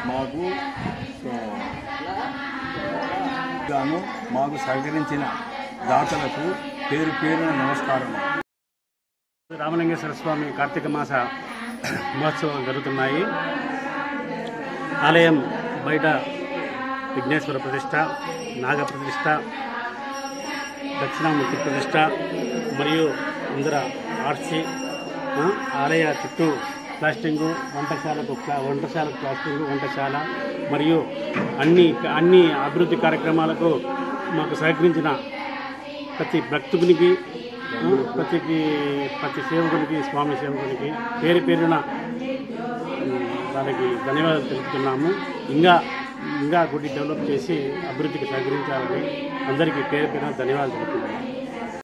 మాకు సో, గాను మాకు సహకరించిన దాతలకు పేరు పేరున నమస్కారం రామలింగేశ్వర స్వామి కార్తీక మాస మహోత్సవం జరుగుతున్నాయి ఆలయం బయట విఘ్నేశ్వర ప్రతిష్ట నాగ ప్రతిష్ట దక్షిణామూర్తి ప్రతిష్ట మరియు ఇందిర ఆర్చి ఆ, ఆలయ చుట్టూ ప్లాస్టింగు వంటశాలకు ప్లా- వంటశాలకు ప్లాస్టింగు వంటశాల మరియు అన్ని అన్ని అభివృద్ధి కార్యక్రమాలకు మాకు సహకరించిన ప్రతి భక్తునికి ఆ, ప్రతి ప్రతి సేవకునికి స్వామి సేవకునికి పేరు పేరున ఉమ్, వాళ్ళకి ధన్యవాదాలు తెలుపుతున్నాము ఇంకా ఇంకా గుడి డెవలప్ చేసి అభివృద్ధికి సహకరించాలని అందరికీ పేరు పేరున ధన్యవాదాలు తెలుపుతున్నాము